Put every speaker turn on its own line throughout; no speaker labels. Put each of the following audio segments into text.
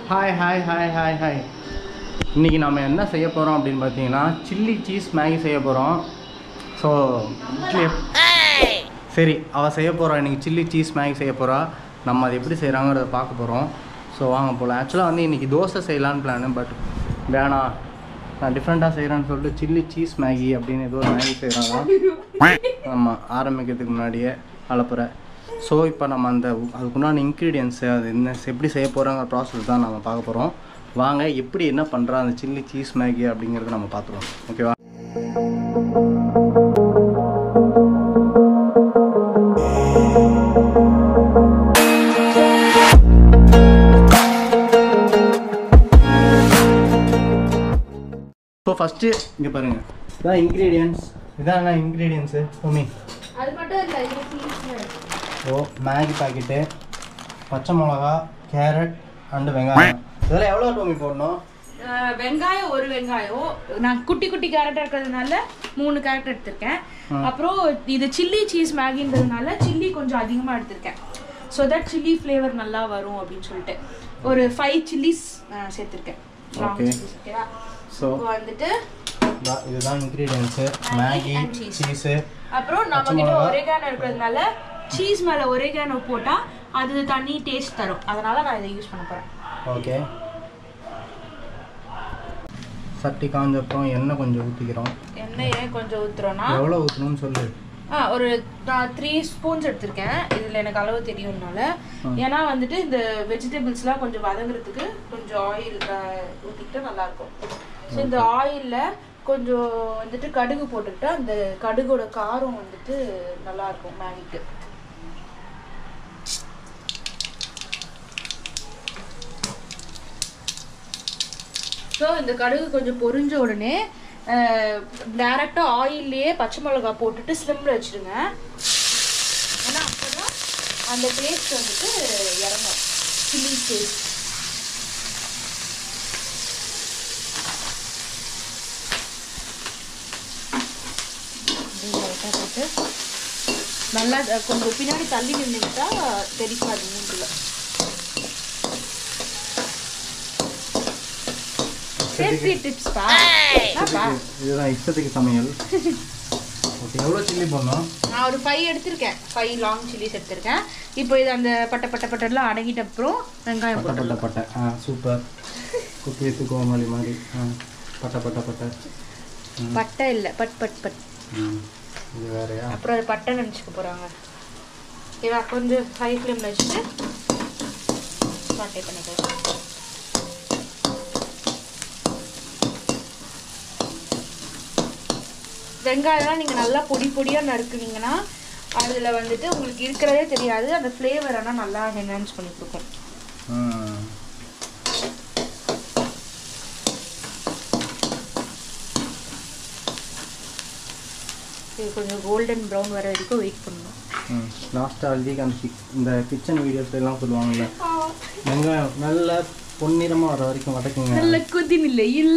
Hi hi hi hi hi இன்றைக்கி நம்ம என்ன செய்ய போகிறோம் அப்படின்னு பார்த்தீங்கன்னா சில்லி சீஸ் மேகி செய்ய போகிறோம் ஸோ சரி அவள் செய்ய போகிறா இன்றைக்கி சில்லி சீஸ் மேகி செய்ய போகிறா நம்ம அது எப்படி செய்கிறாங்கிறத பார்க்க போகிறோம் ஸோ வாங்க போகலாம் ஆக்சுவலாக வந்து இன்றைக்கி தோசை செய்யலான்னு பிளானு பட் வேணாம் நான் டிஃப்ரெண்ட்டாக செய்கிறேன்னு சொல்லிட்டு சில்லி சீஸ் மேகி அப்படின்னு ஏதோ ஒரு மேகி செய்கிறாங்க ஆமாம் ஆரம்பிக்கிறதுக்கு முன்னாடியே அலப்புற ஸோ இப்போ நம்ம அந்த அதுக்குண்டான இன்க்ரீடியன்ஸு அது என்ன எப்படி செய்ய போகிறோங்கிற ப்ராசஸ் தான் நம்ம பார்க்க போகிறோம் வாங்க எப்படி என்ன பண்ணுறா அந்த சில்லி சீஸ் மேகி அப்படிங்கிறத நம்ம பார்த்துருவோம் ஓகேவா ஸோ ஃபஸ்ட்டு இங்கே பாருங்கள் இதான் இன்க்ரீடியன்ஸ் இதான் இன்க்ரீடியன்ஸு ஓமி
அது மட்டும் இல்லை இது சீஸ்னு
ஓ மேகி பாக்கெட்டு பச்சை மிளகா கேரட் அண்டு வெங்காயம் இதெல்லாம் எவ்வளோ டோமி போடணும்
அஹ் வெங்காயம் ஒரு வெங்காயம் நான் குட்டி குட்டி கேரட் இருக்கிறதுனால மூணு கேரட் எடுத்திருக்கேன் அப்புறம் இது சில்லி சீஸ் மேகின்றதுனால சில்லி கொஞ்சம் அதிகமாக எடுத்திருக்கேன் ஸோ தட் சில்லி ஃப்ளேவர் நல்லா வரும் அப்படின்னு சொல்லிட்டு ஒரு ஃபைவ் சில்லிஸ் சேர்த்துருக்கேன்
Okay.
ஓகேவா
ஸோ
இப்போ வந்துட்டு
இதுதான் ingredients Maggi
and cheese.
Cheese
அப்புறம் நம்ம கிட்ட ஒரேகானோ இருக்கிறதுனால சீஸ் மேலே ஒரேகானோ போட்டால் அது தனி டேஸ்ட் தரும் அதனால நான் இதை யூஸ் பண்ண போகிறேன்
ஓகே சட்டி காஞ்சப்பறம் எண்ணெய் கொஞ்சம் ஊற்றிக்கிறோம்
எண்ணெயை கொஞ்சம் ஊற்றுறோன்னா
எவ்வளோ ஊற்றணும்னு சொல்லு
ஆ ஒரு நான் த்ரீ ஸ்பூன்ஸ் எடுத்திருக்கேன் இதில் எனக்கு அளவு தெரியும்னால ஏன்னா வந்துட்டு இந்த வெஜிடபிள்ஸ்லாம் கொஞ்சம் வதங்குறதுக்கு கொஞ்சம் ஆயில் ஊற்றிக்கிட்டா நல்லாயிருக்கும் ஸோ இந்த ஆயிலில் கொஞ்சம் வந்துட்டு கடுகு போட்டுக்கிட்டா அந்த கடுகோட காரம் வந்துட்டு நல்லாயிருக்கும் மேகிக்கு ஸோ இந்த கடுகு கொஞ்சம் பொரிஞ்ச உடனே டேரெக்டாக ஆயில்லையே பச்சை மிளகா போட்டுட்டு ஸ்லிம்மில் வச்சுருங்க ஏன்னா அப்போ தான் அந்த டேஸ்ட் வந்துட்டு இறங்கும் சில்லி டேஸ்ட் போட்டு நல்லா அஹ், கொஞ்சம் பின்னாடி தள்ளி நின்றுக்கிட்டா தெரிக்காது மூஞ்சில் சேஃப்டி டிப்ஸ்பா
இதுதான் இஷ்டத்துக்கு சமையல் ஓகே எவ்வளோ சில்லி போடணும்
நான் ஒரு ஃபைவ் எடுத்திருக்கேன் ஃபைவ் லாங் சில்லிஸ் எடுத்திருக்கேன் இப்போ இது அந்த பட்டை பட்டை பட்டெல்லாம் அடங்கிட்ட அப்புறம் வெங்காயம்
பட்டை
போட்டு
பட்டை பட்டை ஆ சூப்பர் குக் வித் கோமாளி மாதிரி ஆ பட்டை பட்டை பட்டை
பட்டை இல்லை பட் பட் பட்
ம் இது வேறையா
அப்புறம் அது பட்டை நினச்சிக்க போகிறாங்க இவா கொஞ்சம் ஹை ஃப்ளேமில் வச்சுட்டு சாட்டை பண்ணிக்கலாம் வெங்காயம்லாம் நீங்கள் நல்லா பொடி பொடியாக நறுக்குனீங்கன்னா அதில் வந்துட்டு உங்களுக்கு இருக்கிறதே தெரியாது அந்த ஃப்ளேவர் ஆனால் நல்லா என்ஹான்ஸ் பண்ணி கொடுக்கும்
ம்
இது கொஞ்சம் கோல்டன் ப்ரௌன் வர வரைக்கும் வெயிட் பண்ணணும்
ம் லாஸ்ட்டாக அல்திக்கு அந்த கிச் இந்த கிச்சன் வீடியோஸ் எல்லாம் சொல்லுவாங்கல்ல வெங்காயம் நல்ல பொன்னிறமாக வர வரைக்கும் வதக்குங்க
நல்ல குதி நிலையில்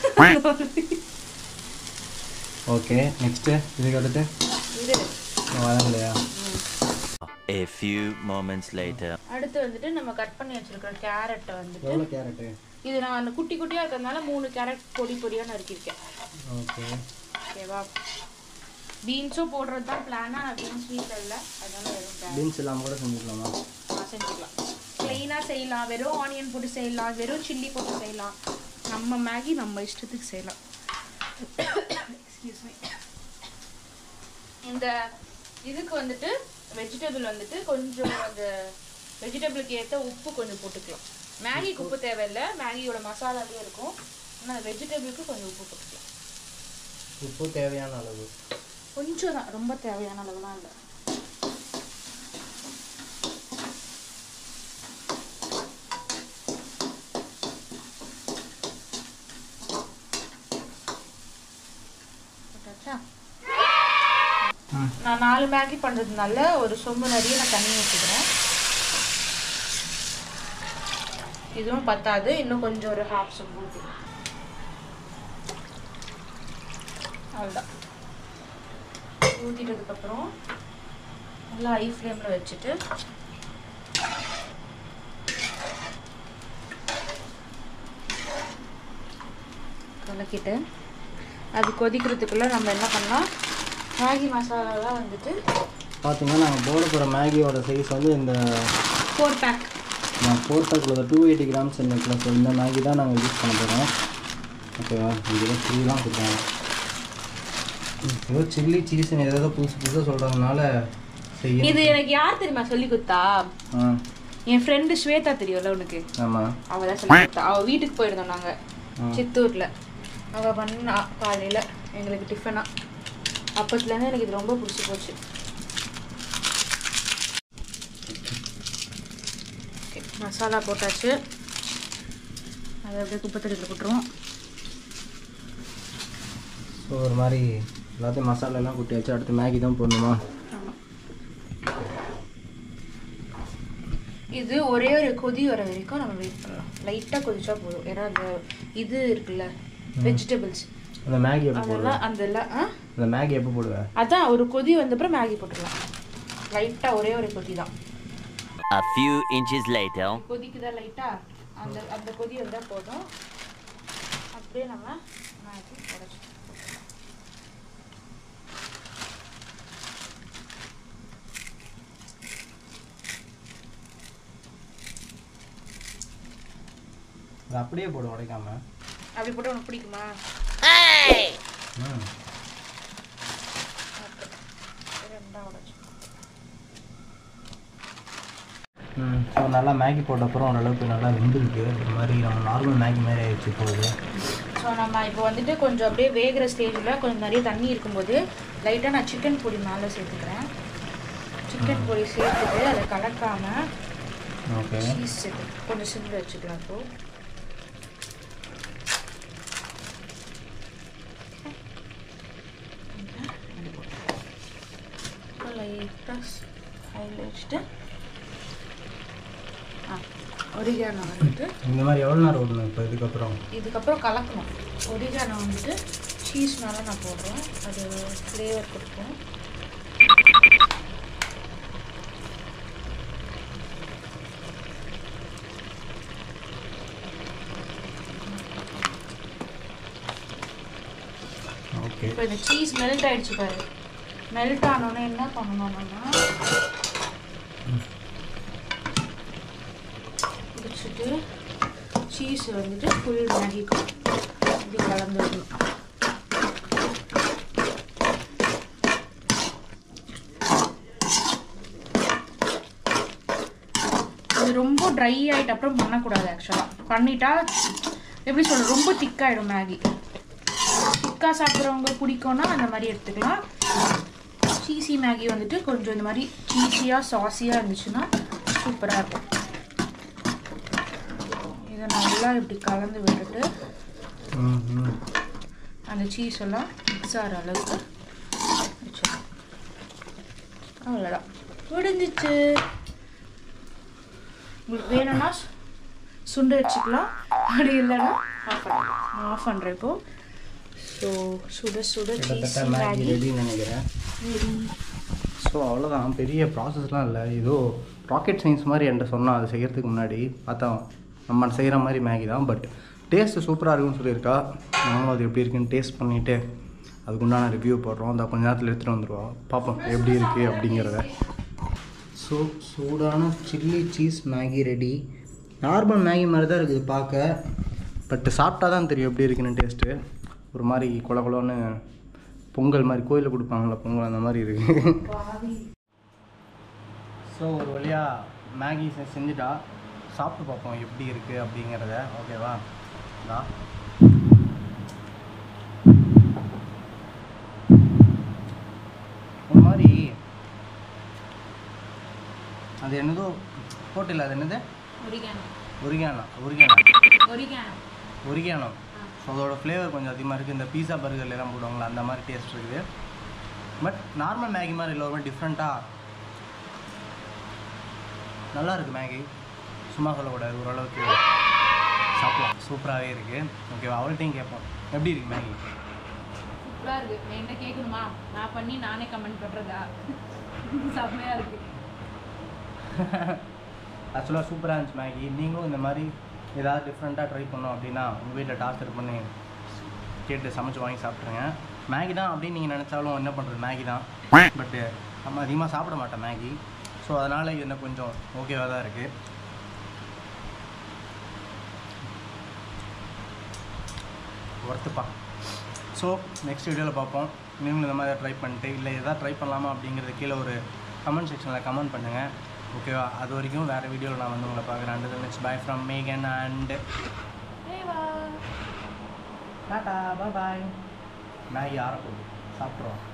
ஓகே நெக்ஸ்ட்டு இதுக்கு அடுத்து
இது
வதங்கலையா
A few moments later.
அடுத்து வந்துட்டு நம்ம கட் பண்ணி வச்சிருக்கிற கேரட்டை வந்துட்டு
எவ்வளோ கேரட்டு
இது நான் அந்த குட்டி குட்டியாக இருக்கிறதுனால மூணு கேரட் பொடி பொடியாக நறுக்கியிருக்கேன்
ஓகே
ஓகேவா பீன்ஸும் போடுறது தான் பிளானாக நான் பீன்ஸ் வீட்டில் இல்லை அதனால வெறும் கேரட்
பீன்ஸ் இல்லாமல் கூட செஞ்சுக்கலாமா
நான் செஞ்சுக்கலாம் ப்ளெயினாக செய்யலாம் வெறும் ஆனியன் போட்டு செய்யலாம் வெறும் சில்லி போட்டு செய்யலாம் நம்ம மேகி நம்ம இஷ்டத்துக்கு செய்யலாம் எக்ஸ்கியூஸ் மீ இந்த இதுக்கு வந்துட்டு வெஜிடபிள் வந்துட்டு கொஞ்சம் அந்த வெஜிடபிளுக்கு ஏற்ற உப்பு கொஞ்சம் போட்டுக்கலாம் மேகிக்கு உப்பு தேவையில்லை மேகியோட மசாலாவே இருக்கும் ஆனால் வெஜிடபிளுக்கு கொஞ்சம் உப்பு போட்டுக்கலாம்
உப்பு தேவையான அளவு
கொஞ்சம் தான் ரொம்ப தேவையான அளவுலாம் இல்லை போட்டாச்சா?
ம்
நான் நாலு மேகி பண்ணுறதுனால ஒரு சொம்பு நிறைய நான் தண்ணி ஊற்றிக்கிறேன் இதுவும் பத்தாது இன்னும் கொஞ்சம் ஒரு ஹாஃப் சொம்பு ஊற்றி அவ்வளோதான் ஊற்றிட்டதுக்கப்புறம் நல்லா ஹை ஃப்ளேமில் வச்சுட்டு கலக்கிட்டு அது கொதிக்கிறதுக்குள்ளே நம்ம என்ன பண்ணலாம் மேகி மசாலாலாம் வந்துட்டு
பார்த்தீங்கன்னா நாங்கள் போட போகிற மேகியோட சைஸ் வந்து இந்த
ஃபோர் பேக்
நான் ஃபோர் பேக்கில் டூ எயிட்டி கிராம்ஸ் இருக்குல்ல ஸோ இந்த மேகி தான் நாங்கள் யூஸ் பண்ண போகிறோம் ஓகேவா இதில் ஃப்ரீ தான் கொடுத்தாங்க ஏதோ சில்லி சீஸ்னு ஏதோ புதுசு புதுசாக சொல்கிறதுனால செய்ய
இது எனக்கு யார் தெரியுமா சொல்லி கொடுத்தா
ஆ
என் ஃப்ரெண்டு ஸ்வேதா தெரியும்ல உனக்கு
ஆமாம்
அவள் தான் சொல்லி கொடுத்தா அவள் வீட்டுக்கு போயிருந்தோம் நாங்கள் சித்தூரில் அவள் பண்ணா காலையில் எங்களுக்கு டிஃபனா அப்பத்துலேருந்து எனக்கு இது ரொம்ப பிடிச்சி போச்சு ஓகே மசாலா போட்டாச்சு அதை அப்படியே குப்பத்தடியில் போட்டுருவோம்
ஸோ ஒரு மாதிரி எல்லாத்தையும் மசாலாலாம் கூட்டி வச்சு அடுத்து மேகி தான் போடணுமா
ஆமாம் இது ஒரே ஒரு கொதி வர வரைக்கும் நம்ம வெயிட் பண்ணலாம் லைட்டாக கொதிச்சா போதும் ஏன்னா அந்த இது இருக்குல்ல வெஜிடபிள்ஸ்
அந்த மேகி எப்போ போடுவேன்
அதெல்லாம் அந்த எல்லாம் ஆ
அந்த மேகி எப்போ போடுவேன்
அதான் ஒரு கொதி வந்தப்புறம் மேகி போட்டுடலாம் லைட்டாக ஒரே ஒரு கொதி தான்
A few inches later.
கொதிக்குதா லைட்டாக அந்த அந்த கொதி வந்தால் போதும் அப்படியே நம்ம மேகி உடச்சி
அது அப்படியே போடு உடைக்காம
அப்படி போட்டு உனக்கு பிடிக்குமா
ம்
ரெண்டாக உடச்சி
ம் ஸோ நல்லா மேகி போட்ட அப்புறம் ஓரளவுக்கு நல்லா வெந்திருக்கு ஒரு மாதிரி நம்ம நார்மல் மேகி மாதிரி ஆயிடுச்சு போகுது
ஸோ நம்ம இப்போ வந்துட்டு கொஞ்சம் அப்படியே வேகிற ஸ்டேஜில் கொஞ்சம் நிறைய தண்ணி இருக்கும்போது லைட்டாக நான் சிக்கன் பொடி மேலே சேர்த்துக்கிறேன் சிக்கன் பொடி சேர்த்துட்டு அதை கலக்காமல்
ஓகே
சீஸ் சேர்த்து கொஞ்சம் சிம்மில் வச்சுக்கலாம் இப்போ லைட்டாக ஹையில் வச்சுட்டு ஆ ஒரிகானோ வந்துட்டு
இந்த மாதிரி எவ்வளோ நேரம் விடணும் இப்போ இதுக்கப்புறம்
இதுக்கப்புறம் கலக்கணும் ஒரிகானோ வந்துட்டு சீஸ் மேலே நான் போடுறேன் அது ஃப்ளேவர் கொடுக்கும்
ஓகே
இப்போ இந்த சீஸ் மெல்ட் ஆயிடுச்சு பாரு மெல்ட் ஆனோடனே என்ன பண்ணணும்னா பிடிச்சிட்டு சீஸ் வந்துட்டு ஃபுல் மேகிக்கும் இப்படி கலந்து விடணும் இது ரொம்ப ட்ரை ஆகிட்ட அப்புறம் பண்ணக்கூடாது ஆக்சுவலாக பண்ணிட்டா எப்படி சொல்றது ரொம்ப திக்காயிடும் மேகி திக்காக சாப்பிட்றவங்க பிடிக்கும்னா அந்த மாதிரி எடுத்துக்கலாம் சீசி மேகி வந்துட்டு கொஞ்சம் இந்த மாதிரி சீஸியாக சாஸியாக இருந்துச்சுன்னா சூப்பராக இருக்கும் இதை நல்லா இப்படி கலந்து விட்டுட்டு
ம் ம்
அந்த சீஸ் எல்லாம் மிக்ஸ் ஆகிற அளவுக்கு வச்சிடலாம் அவ்வளோதான் முடிஞ்சிச்சு உங்களுக்கு வேணும்னா சு- சுண்டை வச்சுக்கலாம் அப்படி இல்லைன்னா ஆஃப் பண்ணலாம் நான் ஆஃப் பண்ணுறேன் இப்போ ஸோ சுட சுட
கிட்டத்தட்ட
சீஸ்
மேகி
மேகி
ரெடின்னு நினைக்கிறேன் ஸோ அவ்வளோதான் பெரிய ப்ராசஸ்லாம் இல்லை ஏதோ ராக்கெட் சயின்ஸ் மாதிரி என்கிட்ட சொன்னான் அது செய்கிறதுக்கு முன்னாடி பார்த்தா நம்ம செய்கிற மாதிரி மேகி தான் பட் டேஸ்ட்டு சூப்பராக இருக்குன்னு சொல்லியிருக்கா நாங்களும் அது எப்படி இருக்குன்னு டேஸ்ட் பண்ணிவிட்டு அதுக்குண்டான ரிவ்யூ போடுறோம் அந்த கொஞ்ச நேரத்தில் எடுத்துகிட்டு வந்துடுவோம் பார்ப்போம் எப்படி இருக்குது அப்படிங்கிறத ஸோ சூடான chilli cheese Maggi ready normal Maggi மாதிரி தான் இருக்குது பார்க்க பட் சாப்பிட்டா தான் தெரியும் எப்படி இருக்குன்னு டேஸ்ட்டு ஒரு மாதிரி கொல கொலன்னு பொங்கல் மாதிரி கோயிலில் கொடுப்பாங்கள்ல பொங்கல் அந்த மாதிரி இருக்குது ஸோ ஒரு வழியாக மேகி செ- செஞ்சுட்டா சாப்பிட்டு பார்ப்போம் எப்படி இருக்குது அப்படிங்கிறத ஓகேவா நான் ஒரு மாதிரி அது என்னதோ ஹோட்டல் அது என்னது
oregano
oregano oregano
oregano
oregano so அதோட ஃப்ளேவர் கொஞ்சம் அதிகமாக இருக்குது இந்த பீஸா பர்கர்ல எல்லாம் போடுவாங்களா அந்த மாதிரி டேஸ்ட் இருக்குது பட் நார்மல் மேகி மாதிரி இல்லை ஒரு மாதிரி டிஃப்ரெண்ட்டாக நல்லா இருக்குது மேகி சும்மா சொல்லக்கூடாது ஓரளவுக்கு சாப்பிடலாம் சூப்பராகவே இருக்குது ஓகேவா அவள்கிட்டையும் கேட்போம் எப்படி இருக்குது மேகி
சூப்பராக இருக்குது என்கிட்ட கேட்கணுமா நான் பண்ணி நானே கமெண்ட் பண்ணுறதா செம்மையாக இருக்குது
ஆக்சுவலாக சூப்பராக இருந்துச்சு மேகி நீங்களும் இந்த மாதிரி ஏதாவது டிஃப்ரெண்ட்டாக ட்ரை பண்ணோம் அப்படின்னா உங்கள் வீட்டில் டார்ச்சர் பண்ணி கேட்டு சமைச்சு வாங்கி சாப்பிட்ருங்க மேகி தான் அப்படின்னு நீங்கள் நினச்சாலும் என்ன பண்ணுறது மேகி தான் பட்டு நம்ம அதிகமாக சாப்பிட மாட்டோம் மேகி ஸோ அதனால் இது என்ன கொஞ்சம் ஓகேவாக தான் இருக்குது ஒர்த்துப்பா ஸோ நெக்ஸ்ட் வீடியோவில் பார்ப்போம் நீங்களும் இந்த மாதிரி ட்ரை பண்ணிட்டு இல்லை எதாவது ட்ரை பண்ணலாமா அப்படிங்கிறது கீழே ஒரு கமெண்ட் செக்ஷனில் கமெண்ட் பண்ணுங்கள் ஓகேவா அது வரைக்கும் வேறு வீடியோவில் நான் வந்து உங்களை பார்க்குறேன் and next bye from Megan and tata bye bye Maggi ஆரப்போகுது சாப்பிட்றோம்